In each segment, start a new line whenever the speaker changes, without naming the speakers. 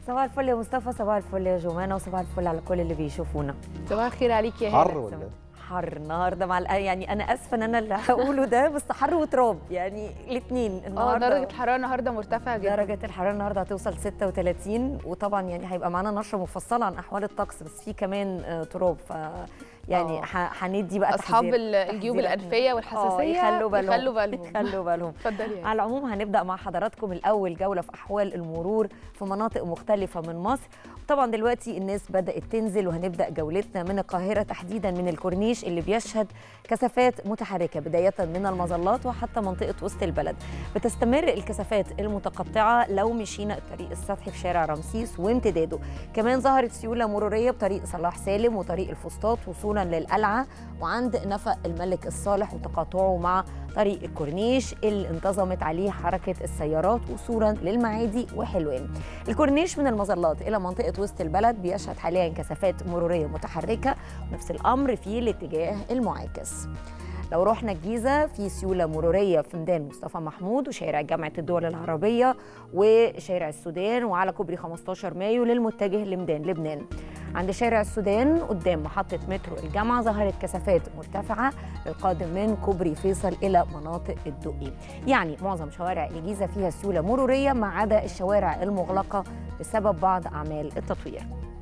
صباح الفل يا مصطفى صباح الفل يا جمانه وصباح الفل على كل اللي بيشوفونا
صباح الخير عليك يا
حر
هاله
ولا إيه؟
حر النهارده مع الأ- يعني انا اسفه ان انا اللي هقوله ده بس حر وتراب يعني الاثنين
اه
النهارده
درجه الحراره النهارده مرتفعه جدا
درجة الحرارة النهارده هتوصل 36 وطبعا يعني هيبقى معانا نشرة مفصلة عن أحوال الطقس بس في كمان آه، تراب ف يعني
آه.
ح- هندي بقى
اصحاب
تحذير-
ال- الجيوب
تحذيرات.
الانفيه
آه،
والحساسيه
يخلوا بالهم
يخلوا بالهم
يخلوا بالهم
اتفضلي يعني.
على العموم هنبدا مع حضراتكم الاول جوله في احوال المرور في مناطق مختلفه من مصر طبعا دلوقتي الناس بدات تنزل وهنبدا جولتنا من القاهره تحديدا من الكورنيش اللي بيشهد كثافات متحركه بدايه من المظلات وحتى منطقه وسط البلد بتستمر الكثافات المتقطعه لو مشينا الطريق السطحي في شارع رمسيس وامتداده كمان ظهرت سيوله مروريه بطريق صلاح سالم وطريق الفسطاط وصولا للقلعه وعند نفق الملك الصالح وتقاطعه مع طريق الكورنيش اللي انتظمت عليه حركة السيارات وصولا للمعادي وحلوان الكورنيش من المظلات إلى منطقة وسط البلد بيشهد حاليا كثافات مرورية متحركة ونفس الأمر في الاتجاه المعاكس لو رحنا الجيزة في سيولة مرورية في ميدان مصطفى محمود وشارع جامعة الدول العربية وشارع السودان وعلى كوبري 15 مايو للمتجه لميدان لبنان عند شارع السودان قدام محطة مترو الجامعة ظهرت كثافات مرتفعة للقادم من كوبري فيصل إلى مناطق الدقي يعني معظم شوارع الجيزة فيها سيولة مرورية ما عدا الشوارع المغلقة بسبب بعض أعمال التطوير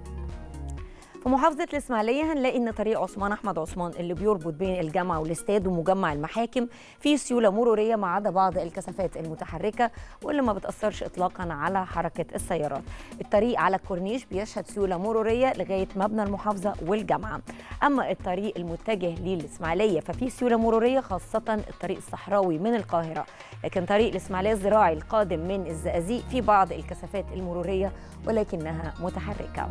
في محافظة الإسماعيلية هنلاقي إن طريق عثمان أحمد عثمان اللي بيربط بين الجامعة والاستاد ومجمع المحاكم فيه سيولة مرورية ما عدا بعض الكثافات المتحركة واللي ما بتأثرش إطلاقا على حركة السيارات. الطريق على الكورنيش بيشهد سيولة مرورية لغاية مبنى المحافظة والجامعة. أما الطريق المتجه للإسماعيلية ففيه سيولة مرورية خاصة الطريق الصحراوي من القاهرة. لكن طريق الإسماعيلية الزراعي القادم من الزقازيق في بعض الكثافات المرورية ولكنها متحركة.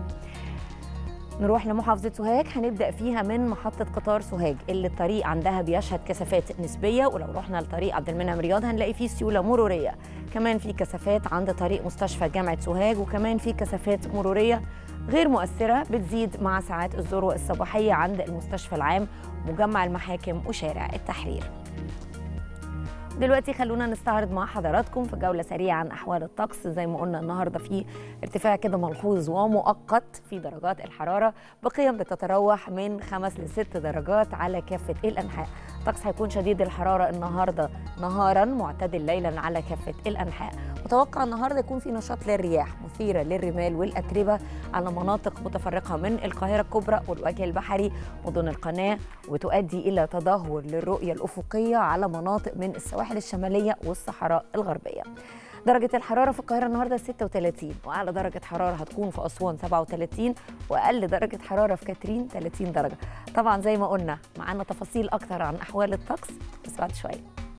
نروح لمحافظة سوهاج هنبدأ فيها من محطة قطار سوهاج اللي الطريق عندها بيشهد كثافات نسبية ولو رحنا لطريق عبد المنعم رياض هنلاقي فيه سيولة مرورية كمان في كثافات عند طريق مستشفى جامعة سوهاج وكمان في كثافات مرورية غير مؤثرة بتزيد مع ساعات الذروة الصباحية عند المستشفى العام مجمع المحاكم وشارع التحرير دلوقتي خلونا نستعرض مع حضراتكم في جولة سريعة عن أحوال الطقس زي ما قلنا النهاردة في ارتفاع كده ملحوظ ومؤقت في درجات الحرارة بقيم بتتراوح من خمس لست درجات على كافة الأنحاء الطقس هيكون شديد الحرارة النهاردة نهارا معتدل ليلا على كافة الأنحاء متوقع النهارده يكون في نشاط للرياح مثيره للرمال والاتربه على مناطق متفرقه من القاهره الكبرى والوجه البحري مدن القناه وتؤدي الى تدهور للرؤيه الافقيه على مناطق من السواحل الشماليه والصحراء الغربيه. درجة الحرارة في القاهرة النهاردة 36 وأعلى درجة حرارة هتكون في أسوان 37 وأقل درجة حرارة في كاترين 30 درجة طبعا زي ما قلنا معانا تفاصيل أكتر عن أحوال الطقس بس بعد شوية